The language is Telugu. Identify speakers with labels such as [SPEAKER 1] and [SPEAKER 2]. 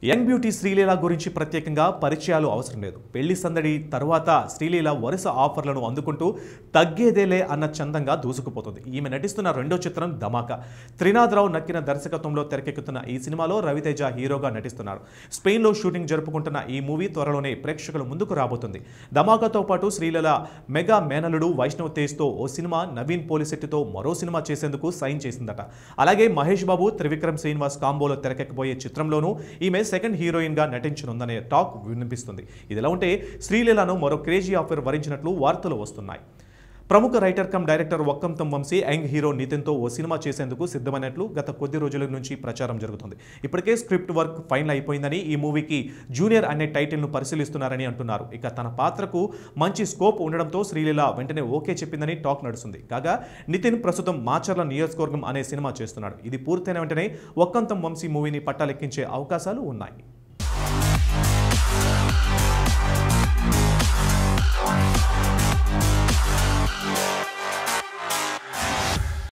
[SPEAKER 1] యంగ్ బ్యూటీ శ్రీలీల గురించి ప్రత్యేకంగా పరిచయాలు అవసరం లేదు పెళ్లి సందడి తర్వాత శ్రీలీల వరుస ఆఫర్లను అందుకుంటూ తగ్గేదేలే అన్న చందంగా దూసుకుపోతుంది ఈమె నటిస్తున్న రెండో చిత్రం ధమాకా త్రినాథరావు నక్కిన దర్శకత్వంలో తెరకెక్కుతున్న ఈ సినిమాలో రవితేజ హీరోగా నటిస్తున్నారు స్పెయిన్లో షూటింగ్ జరుపుకుంటున్న ఈ మూవీ త్వరలోనే ప్రేక్షకుల ముందుకు రాబోతుంది ధమాకాతో పాటు శ్రీలీల మెగా మేనలుడు వైష్ణవ్ తేజ్తో ఓ సినిమా నవీన్ పోలిశెట్టితో మరో సినిమా చేసేందుకు సైన్ చేసిందట అలాగే మహేష్ బాబు త్రివిక్రమ్ శ్రీనివాస్ కాంబోలో తెరకెక్కబోయే చిత్రంలోనూ ఈమె సెకండ్ హీరోయిన్ గా నటించనుందనే టాక్ వినిపిస్తుంది ఇదిలా ఉంటే శ్రీలీలను మరో క్రేజీ ఆఫర్ వరించినట్లు వార్తలు వస్తున్నాయి ప్రముఖ writer cum director Vakkantham Vamsi young hero నితిన్తో ఓ సినిమా చేసేందుకు సిద్ధమైనట్లు గత కొద్ది రోజుల నుంచి ప్రచారం జరుగుతుంది ఇప్పటికే స్క్రిప్ట్ వర్క్ ఫైనల్ అయిపోయిందని ఈ మూవీకి జూనియర్ అనే టైటిల్ను పరిశీలిస్తున్నారని అంటున్నారు ఇక తన పాత్రకు మంచి స్కోప్ ఉండడంతో శ్రీలీల వెంటనే ఓకే చెప్పిందని టాక్ నడుస్తుంది కాగా నితిన్ ప్రస్తుతం మాచర్ల నియోజకవర్గం అనే సినిమా చేస్తున్నాడు ఇది పూర్తయిన వెంటనే వక్కంతం వంశీ మూవీని పట్టాలెక్కించే అవకాశాలు ఉన్నాయి